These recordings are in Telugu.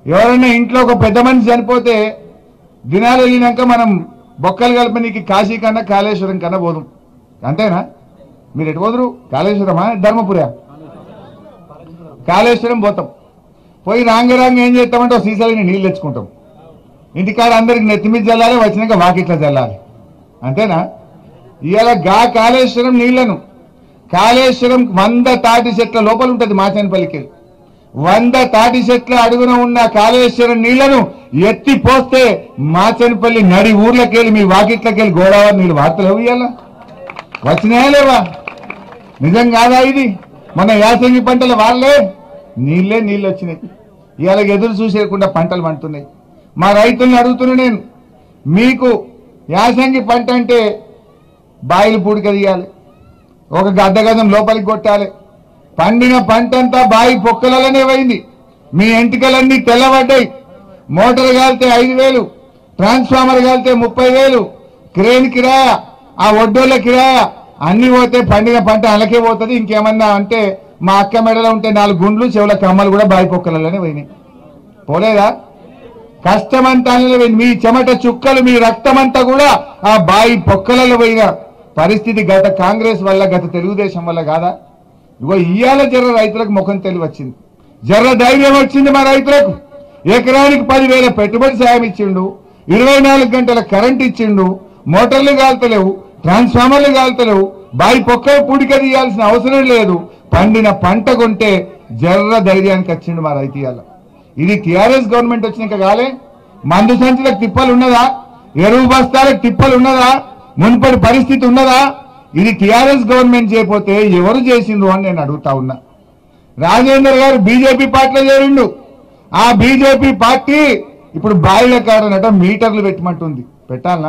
ఎవరైనా ఇంట్లో ఒక పెద్ద మనిషి చనిపోతే దినాలు వెళ్ళినాక మనం బొక్కలు కలపనీకి కాశీ కన్నా కాళేశ్వరం కన్నా పోదాం అంతేనా మీరు ఎటు పోదురు కాళేశ్వరమా ధర్మపురా కాళేశ్వరం పోతాం పోయి రాంగ రాంగ ఏం చేస్తామంటే ఒక సీసాలని నీళ్ళు తెచ్చుకుంటాం ఇంటికాడ అందరికి నెత్తి మీద చల్లాలి వచ్చినాక వాకిట్లా చల్లాలి అంతేనా ఇవాళ గా కాళేశ్వరం నీళ్లను కాళేశ్వరం వంద తాటి చెట్ల లోపల ఉంటుంది మాచనపల్లికి వంద తాటి చెట్ల అడుగున ఉన్న కాళేశ్వరం నీళ్లను ఎత్తి పోస్తే మాచనపల్లి నడి ఊర్లకెళ్ళి మీ వాకిట్లకెళ్ళి గోదావరి నీళ్ళు వార్తలు ఇవాళ వచ్చినాయా లేవా నిజం కాదా ఇది మన యాసంగి పంటలు వాళ్ళే నీళ్ళే నీళ్ళు వచ్చినాయి ఇవాళ ఎదురు చూసేయకుండా పంటలు పండుతున్నాయి మా రైతుల్ని అడుగుతున్నా నేను మీకు యాసంగి పంట అంటే బాయిలు పూడిక తీయాలి ఒక గడ్డ గదం లోపలికి కొట్టాలి పండిన పంట అంతా బాయి పొక్కలలోనే పోయింది మీ ఎంటికలన్నీ తెల్లబడ్డాయి మోటార్ కాలితే ఐదు వేలు ట్రాన్స్ఫార్మర్ కాలితే ముప్పై వేలు క్రేన్ కిరాయ ఆ ఒడ్డోళ్ళ కిరాయ అన్ని పోతే పండిన పంట అలకే పోతుంది ఇంకేమన్నా అంటే మా అక్క మెడలో ఉంటే నాలుగు గుండ్లు చెవుల కమ్మలు కూడా బాయి పొక్కలలోనే పోయినాయి పోలేదా కష్టమంతా అందులో పోయింది. మీ చెమట చుక్కలు మీ రక్తమంతా కూడా ఆ బాయి పొక్కలలో పోయిన పరిస్థితి గత కాంగ్రెస్ వల్ల గత తెలుగుదేశం వల్ల కాదా ఇగో ఇయ్యాల జర్ర రైతులకు ముఖం తెలివి వచ్చింది జర్ర ధైర్యం వచ్చింది మా రైతులకు ఎకరానికి పదివేల పెట్టుబడి సాయం ఇచ్చిండు ఇరవై నాలుగు గంటల కరెంట్ ఇచ్చిండు మోటార్లు కాల్తలేవు ట్రాన్స్ఫార్మర్లు కాల్తలేవు బాయి పొక్క పూడిక తీయాల్సిన అవసరం లేదు పండిన పంట కొంటే జర్ర ధైర్యానికి వచ్చిండు మా రైతు ఇయ్యాల ఇది టిఆర్ఎస్ గవర్నమెంట్ వచ్చినాక కాలే మందు సంచులకు తిప్పలు ఉన్నదా ఎరువు బస్తాలకు తిప్పలు ఉన్నదా మునుపటి పరిస్థితి ఉన్నదా ఇది టిఆర్ఎస్ గవర్నమెంట్ చేయకపోతే ఎవరు చేసిండ్రు అని నేను అడుగుతా ఉన్నా రాజేందర్ గారు బీజేపీ పార్టీలో చేరిండు ఆ బీజేపీ పార్టీ ఇప్పుడు బాయిల కాడనట మీటర్లు పెట్టమంటుంది పెట్టాలనా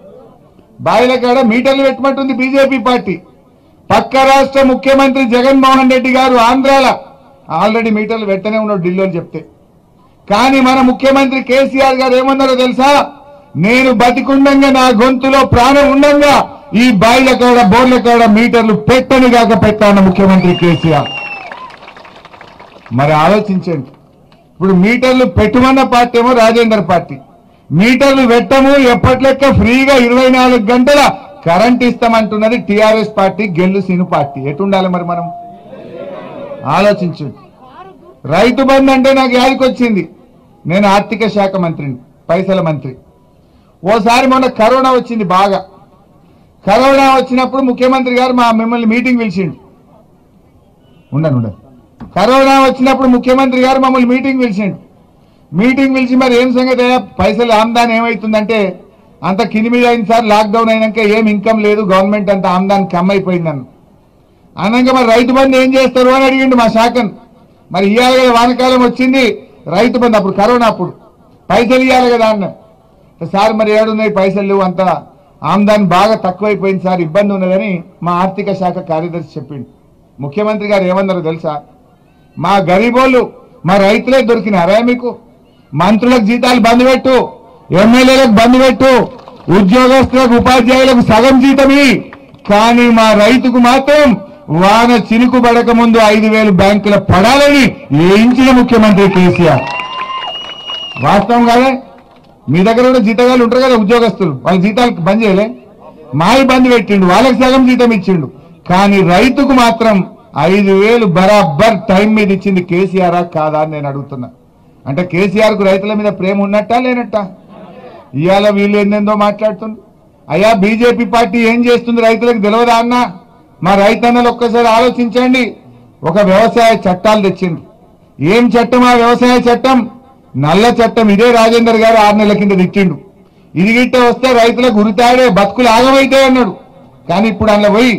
బాయిల కాడ మీటర్లు పెట్టమంటుంది బీజేపీ పార్టీ పక్క రాష్ట్ర ముఖ్యమంత్రి జగన్మోహన్ రెడ్డి గారు ఆంధ్రాల ఆల్రెడీ మీటర్లు పెట్టనే ఉన్నాడు ఢిల్లీలో అని చెప్తే కానీ మన ముఖ్యమంత్రి కేసీఆర్ గారు ఏమన్నారో తెలుసా నేను బతికుండంగా నా గొంతులో ప్రాణం ఉండంగా ఈ బాయిల కాడ బోర్ల కాడ మీటర్లు పెట్టని కాక పెట్టాను ముఖ్యమంత్రి కేసీఆర్ మరి ఆలోచించండి ఇప్పుడు మీటర్లు పెట్టుమన్న పార్టీ ఏమో రాజేందర్ పార్టీ మీటర్లు పెట్టము ఎప్పట్లెక్క ఫ్రీగా ఇరవై నాలుగు గంటల కరెంట్ ఇస్తామంటున్నది TRS party Gellu Seenu party ఎటుండాలి మరి మనం ఆలోచించండి రైతు బంధు అంటే నాకు యాదికొచ్చింది నేను ఆర్థిక శాఖ మంత్రిని పైసల మంత్రి ఓసారి మొన్న కరోనా వచ్చింది బాగా కరోనా వచ్చినప్పుడు ముఖ్యమంత్రి గారు మా మిమ్మల్ని మీటింగ్ పిలిచిండు ఉండను ఉండను కరోనా వచ్చినప్పుడు ముఖ్యమంత్రి గారు మమ్మల్ని మీటింగ్ పిలిచిండు మీటింగ్ పిలిచి మరి ఏం సంగతి అయ్యా పైసలు ఆమ్దాన్ ఏమవుతుందంటే అంత కింది మీద అయింది సార్ లాక్డౌన్ అయినాక ఏం ఇన్కమ్ లేదు గవర్నమెంట్ అంత ఆమ్దాన్ కమ్ అయిపోయింది అన్న అన్నాక మరి రైతు బంధు ఏం చేస్తారు అని అడిగిండు మా శాఖను మరి ఇవాళ కదా వానకాలం వచ్చింది రైతు బంధు అప్పుడు కరోనా అప్పుడు పైసలు ఇవ్వాలి కదా అన్న సార్ మరి ఏడున్నాయి పైసలు లేవు అంత ఆమ్దాన్ బాగా తక్కువైపోయింది సార్ ఇబ్బంది ఉన్నదని మా ఆర్థిక శాఖ కార్యదర్శి చెప్పిండు ముఖ్యమంత్రి గారు ఏమన్నారో తెలుసా మా గరీబోళ్ళు మా రైతులే దొరికినారా మీకు మంత్రులకు జీతాలు బంద్ పెట్టు ఎమ్మెల్యేలకు బంద్ పెట్టు ఉద్యోగస్తులకు ఉపాధ్యాయులకు సగం జీతమి కానీ మా రైతుకు మాత్రం వాన చినుకు పడక ముందు ఐదు వేలు బ్యాంకుల పడాలని వేయించిన ముఖ్యమంత్రి కేసీఆర్ వాస్తవం కాదే మీ దగ్గర కూడా జీతగాళ్ళు ఉంటారు కదా ఉద్యోగస్తులు వాళ్ళ జీతాలు బంద్ చేయలే మాయి బంద్ పెట్టిండు వాళ్ళకి సగం జీతం ఇచ్చిండు కానీ రైతుకు మాత్రం ఐదు వేలు బరాబర్ టైం మీద ఇచ్చింది కేసీఆర్ కాదా అని నేను అడుగుతున్నా అంటే కేసీఆర్ కు రైతుల మీద ప్రేమ ఉన్నట్టా లేనట్టా ఇవాళ వీళ్ళు ఏందేందో మాట్లాడుతుంది అయ్యా బీజేపీ పార్టీ ఏం చేస్తుంది రైతులకు తెలియదా అన్న మా రైతన్నలు ఒక్కసారి ఆలోచించండి ఒక వ్యవసాయ చట్టాలు తెచ్చిండ్రు ఏం చట్టం ఆ వ్యవసాయ చట్టం నల్ల చట్టం ఇదే రాజేందర్ గారు ఆరు నెలల కింద తెచ్చిండు ఇది గిట్ట వస్తే రైతులకు ఉరితాడే బతుకులు ఆగమైతే అన్నాడు కానీ ఇప్పుడు అందులో పోయి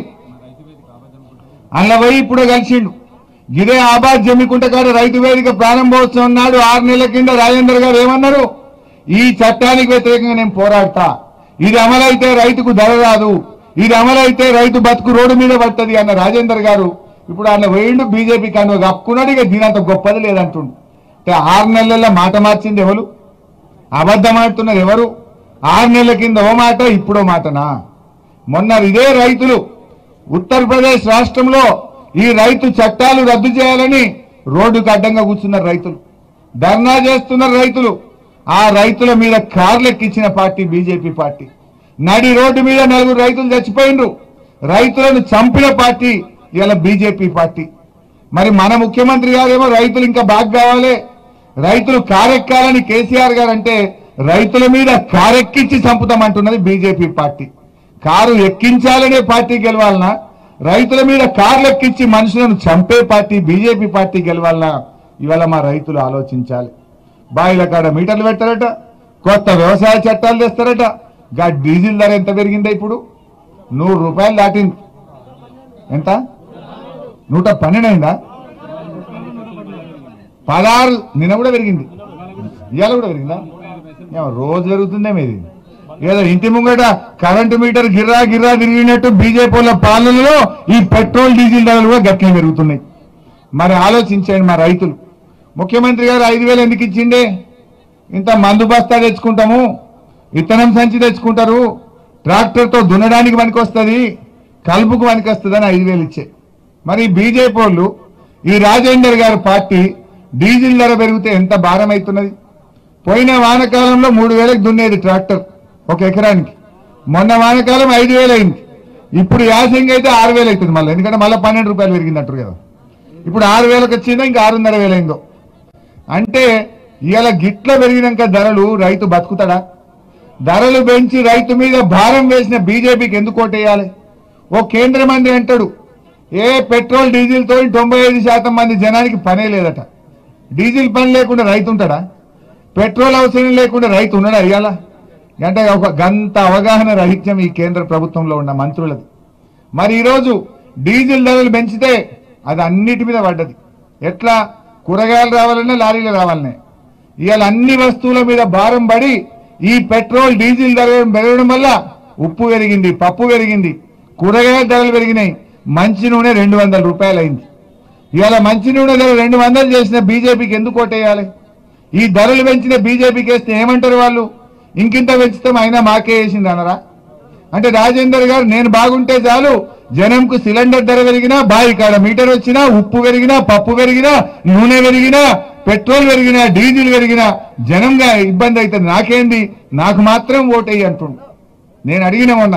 అందులో పోయి ఇప్పుడు కలిసిండు ఇదే ఆబాద్ జమ్మికుంట కాడ రైతు వేదిక ప్రారంభోత్సవం నాడు ఆరు నెలల కింద రాజేందర్ గారు ఏమన్నారు ఈ చట్టానికి వ్యతిరేకంగా నేను పోరాడతా ఇది అమలైతే రైతుకు ధర రాదు ఇది అమలైతే రైతు బతుకు రోడ్డు మీద పడుతుంది అన్న రాజేందర్ గారు ఇప్పుడు ఆయన వేయండు బీజేపీ కానీ కప్పుకున్నాడు ఇక దీనంత గొప్పది లేదంటుండు అంటే ఆరు నెలల్లో మాట మార్చింది ఎవరు అబద్ధం ఆడుతున్నది ఎవరు ఆరు నెలల కింద ఓ మాట ఇప్పుడో మాటనా మొన్న ఇదే రైతులు ఉత్తరప్రదేశ్ రాష్ట్రంలో ఈ రైతు చట్టాలు రద్దు చేయాలని రోడ్డుకు అడ్డంగా కూర్చున్నారు రైతులు ధర్నా చేస్తున్నారు రైతులు ఆ రైతుల మీద కార్లెక్కించిన పార్టీ బీజేపీ పార్టీ నడి రోడ్డు మీద నలుగురు రైతులు చచ్చిపోయిండ్రు రైతులను చంపిన పార్టీ ఇలా బీజేపీ పార్టీ మరి మన ముఖ్యమంత్రి గారేమో రైతులు ఇంకా బాగా కావాలి రైతులు కారెక్కాలని కేసీఆర్ గారు అంటే రైతుల మీద కారెక్కించి చంపుతామంటున్నది బీజేపీ పార్టీ కారు ఎక్కించాలనే పార్టీ గెలవాలనా రైతుల మీద కార్లు ఎక్కించి మనుషులను చంపే పార్టీ బీజేపీ పార్టీ గెలవాలనా ఇవాళ మా రైతులు ఆలోచించాలి బాయిల కాడ మీటర్లు పెట్టారట కొత్త వ్యవసాయ చట్టాలు తెస్తారట గా డీజిల్ ధర ఎంత పెరిగిందా ఇప్పుడు నూరు రూపాయలు దాటింది ఎంత నూట పన్నెండు అయిందా పదహారు నిన్న కూడా పెరిగింది ఇవాళ కూడా పెరిగిందా ఏమో రోజు పెరుగుతుందే మీది ఏదో ఇంటి ముంగట కరెంటు మీటర్ గిర్రా గిర్రా తిరిగినట్టు బీజేపీ వాళ్ళ పాలనలో ఈ పెట్రోల్ డీజిల్ ధరలు కూడా గట్టిగా పెరుగుతున్నాయి మరి ఆలోచించండి మా రైతులు ముఖ్యమంత్రి గారు ఐదు వేలు ఎందుకు ఇచ్చిండే ఇంత మందు బస్తా తెచ్చుకుంటాము విత్తనం సంచి తెచ్చుకుంటారు ట్రాక్టర్తో దున్నడానికి పనికొస్తుంది కలుపుకు పనికొస్తుంది అని ఐదు వేలు ఇచ్చే మరి బీజేపీ వాళ్ళు ఈ రాజేందర్ గారి పార్టీ డీజిల్ ధర పెరిగితే ఎంత భారం అవుతున్నది పోయిన వానకాలంలో మూడు వేలకు దున్నేది ట్రాక్టర్ ఒక ఎకరానికి మొన్న వానకాలం ఐదు వేలు అయింది ఇప్పుడు యాసింగ్ అయితే ఆరు వేలు అవుతుంది మళ్ళీ ఎందుకంటే మళ్ళీ పన్నెండు రూపాయలు పెరిగింది అంటారు కదా ఇప్పుడు ఆరు వేలకు వచ్చిందో ఇంకా ఆరున్నర వేలు అయిందో అంటే ఇవాళ గిట్ల పెరిగినాక ధరలు రైతు బతుకుతాడా ధరలు పెంచి రైతు మీద భారం వేసిన బీజేపీకి ఎందుకు ఓటేయాలి ఓ కేంద్ర మంత్రి అంటాడు ఏ పెట్రోల్ డీజిల్ తో తొంభై ఐదు శాతం మంది జనానికి పనే లేదట డీజిల్ పని లేకుండా రైతు ఉంటాడా పెట్రోల్ అవసరం లేకుండా రైతు ఉన్నాడా ఇవాళ అంటే ఒక గంత అవగాహన రహిత్యం ఈ కేంద్ర ప్రభుత్వంలో ఉన్న మంత్రులది మరి ఈరోజు డీజిల్ ధరలు పెంచితే అది అన్నిటి మీద పడ్డది ఎట్లా కూరగాయలు రావాలన్నా లారీలు రావాలనే ఇవాళ అన్ని వస్తువుల మీద భారం పడి ఈ పెట్రోల్ డీజిల్ ధర పెరగడం వల్ల ఉప్పు పెరిగింది పప్పు పెరిగింది కూరగాయల ధరలు పెరిగినాయి మంచి నూనె రెండు వందల రూపాయలు అయింది ఇవాళ మంచి నూనె ధర రెండు వందలు చేసిన బీజేపీకి ఎందుకు ఓటేయాలి ఈ ధరలు పెంచిన బీజేపీకి వేస్తే ఏమంటారు వాళ్ళు ఇంకింత పెంచుతాం అయినా మాకే వేసింది అనరా అంటే రాజేందర్ గారు నేను బాగుంటే చాలు జనంకు సిలిండర్ ధర పెరిగినా బాయి కాడ మీటర్ వచ్చినా ఉప్పు పెరిగినా పప్పు పెరిగినా నూనె పెరిగినా పెట్రోల్ పెరిగినా డీజిల్ పెరిగినా జనంగా ఇబ్బంది అవుతుంది నాకేంది నాకు మాత్రం ఓటేయి అంటుండు నేను అడిగిన మొన్న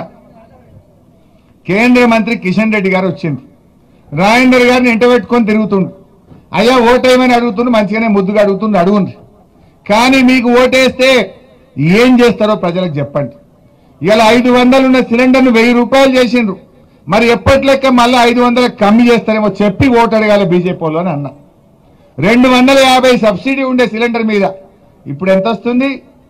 కేంద్ర మంత్రి కిషన్ రెడ్డి గారు వచ్చింది రాజేందర్ గారిని ఎంట పెట్టుకొని తిరుగుతుండు అయ్యా ఓటేయమని అడుగుతుండు మంచిగానే ముద్దుగా అడుగుతుండు అడుగుంది కానీ మీకు ఓటేస్తే ఏం చేస్తారో ప్రజలకు చెప్పండి ఇలా ఐదు వందలు ఉన్న సిలిండర్ను వెయ్యి రూపాయలు చేసిండ్రు మరి ఎప్పటి లెక్క మళ్ళీ ఐదు వందలకు కమ్మి చేస్తారేమో చెప్పి ఓటు అడగాలి బీజేపీ వాళ్ళు అని అన్నా రెండు వందల యాభై సబ్సిడీ ఉండే సిలిండర్ మీద ఇప్పుడు ఎంత వస్తుంది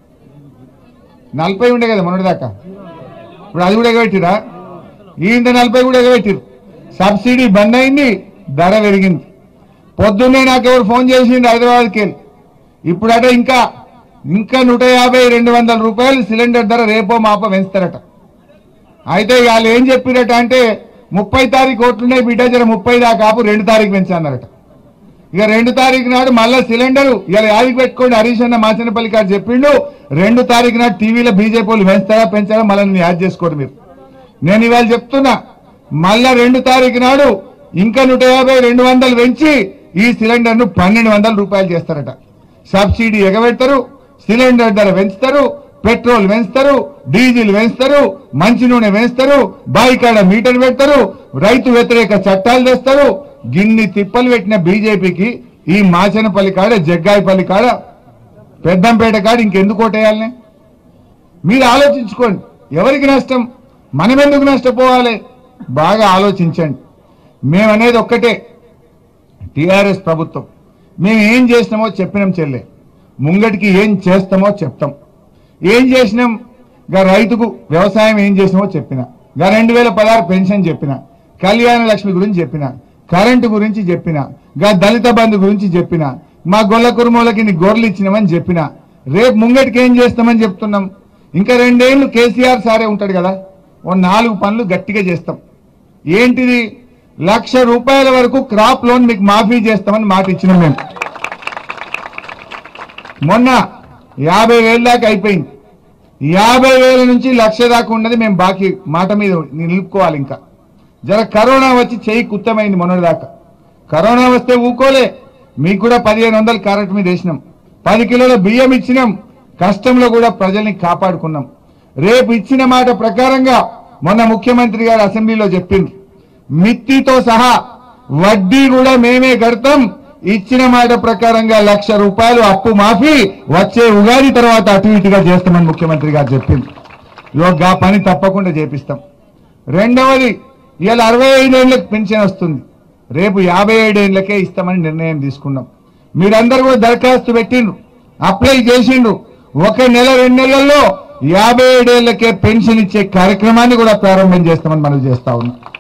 నలభై ఉండే కదా మొన్నటిదాకా ఇప్పుడు అది కూడా ఎగబెట్టిరా ఈంత నలభై కూడా ఎగబెట్టిరు సబ్సిడీ బంద్ అయింది ధర పెరిగింది పొద్దున్నే నాకు ఎవరు ఫోన్ చేసిండు హైదరాబాద్కి వెళ్ళి ఇప్పుడట ఇంకా ఇంకా నూట యాభై రెండు వందల రూపాయలు సిలిండర్ ధర రేపో మాపో పెంచుతారట అయితే వాళ్ళు ఏం చెప్పిరట అంటే ముప్పై తారీఖు ఓట్లున్నాయి బిడ్డ జర ముప్పై దాకా ఆపు రెండు తారీఖు పెంచన్నారట ఇక రెండు తారీఖు నాడు మళ్ళా సిలిండర్ ఇలా యాదికి పెట్టుకోండి హరీష్ అన్న మాచనపల్లి గారు చెప్పిండు రెండు తారీఖు నాడు టీవీలో బీజేపీ వాళ్ళు పెంచుతారా పెంచారా మళ్ళీ నేను యాడ్ చేసుకోండి మీరు నేను ఇవాళ చెప్తున్నా మళ్ళా రెండు తారీఖు నాడు ఇంకా నూట యాభై రెండు వందలు పెంచి ఈ సిలిండర్ ను పన్నెండు వందల రూపాయలు చేస్తారట సబ్సిడీ ఎగబెడతారు సిలిండర్ ధర పెంచుతారు పెట్రోల్ పెంచుతారు డీజిల్ పెంచుతారు మంచి నూనె పెంచుతారు బాయికాడ మీటర్ పెడతారు రైతు వ్యతిరేక చట్టాలు తెస్తారు గిన్ని తిప్పలు పెట్టిన బీజేపీకి ఈ మాచనపల్లి కాడ జగ్గాయిపల్లి కాడ పెద్దంపేట కాడ ఇంకెందుకు ఓటేయాలనే మీరు ఆలోచించుకోండి ఎవరికి నష్టం మనం ఎందుకు నష్టపోవాలి బాగా ఆలోచించండి మేమనేది ఒక్కటే టిఆర్ఎస్ ప్రభుత్వం మేము ఏం చేసినామో చెప్పినాం చెల్లె ముంగటికి ఏం చేస్తామో చెప్తాం ఏం చేసినాం గా రైతుకు వ్యవసాయం ఏం చేసినామో చెప్పిన గా రెండు వేల పదహారు పెన్షన్ చెప్పిన కళ్యాణ లక్ష్మి గురించి చెప్పిన కరెంటు గురించి చెప్పిన గా దళిత బంధు గురించి చెప్పిన మా గొల్ల కురుమూలకి నీ గొర్రెలు ఇచ్చినామని చెప్పిన రేపు ముంగటికి ఏం చేస్తామని చెప్తున్నాం ఇంకా రెండేళ్లు కేసీఆర్ సారే ఉంటాడు కదా ఓ నాలుగు పనులు గట్టిగా చేస్తాం ఏంటిది లక్ష రూపాయల వరకు క్రాప్ లోన్ మీకు మాఫీ చేస్తామని మాట ఇచ్చినాం మేము మొన్న యాభై వేల దాకా అయిపోయింది యాభై వేల నుంచి లక్ష దాకా ఉన్నది మేము బాకీ మాట మీద నిలుపుకోవాలి ఇంకా జర కరోనా వచ్చి చేయి కుత్తమైంది మొన్నటి దాకా కరోనా వస్తే ఊకోలే మీకు కూడా పదిహేను వందలు కరెంట్ మీద వేసినాం పది కిలోల బియ్యం ఇచ్చినాం కష్టంలో కూడా ప్రజల్ని కాపాడుకున్నాం రేపు ఇచ్చిన మాట ప్రకారంగా మొన్న ముఖ్యమంత్రి గారు అసెంబ్లీలో చెప్పింది మిత్తితో సహా వడ్డీ కూడా మేమే కడతాం ఇచ్చిన మాట ప్రకారంగా లక్ష రూపాయలు అప్పు మాఫీ వచ్చే ఉగాది తర్వాత అటు ఇటుగా చేస్తామని ముఖ్యమంత్రి గారు చెప్పింది ఇక ఆ పని తప్పకుండా చేపిస్తాం రెండవది ఇవాళ అరవై ఐదేళ్లకు పెన్షన్ వస్తుంది రేపు యాభై ఐదేళ్లకే ఇస్తామని నిర్ణయం తీసుకున్నాం మీరందరూ కూడా దరఖాస్తు పెట్టిండ్రు అప్లై చేసిండ్రు ఒక నెల రెండు నెలల్లో యాభై ఏడేళ్లకే పెన్షన్ ఇచ్చే కార్యక్రమాన్ని కూడా ప్రారంభం చేస్తామని మనం చేస్తా ఉన్నాం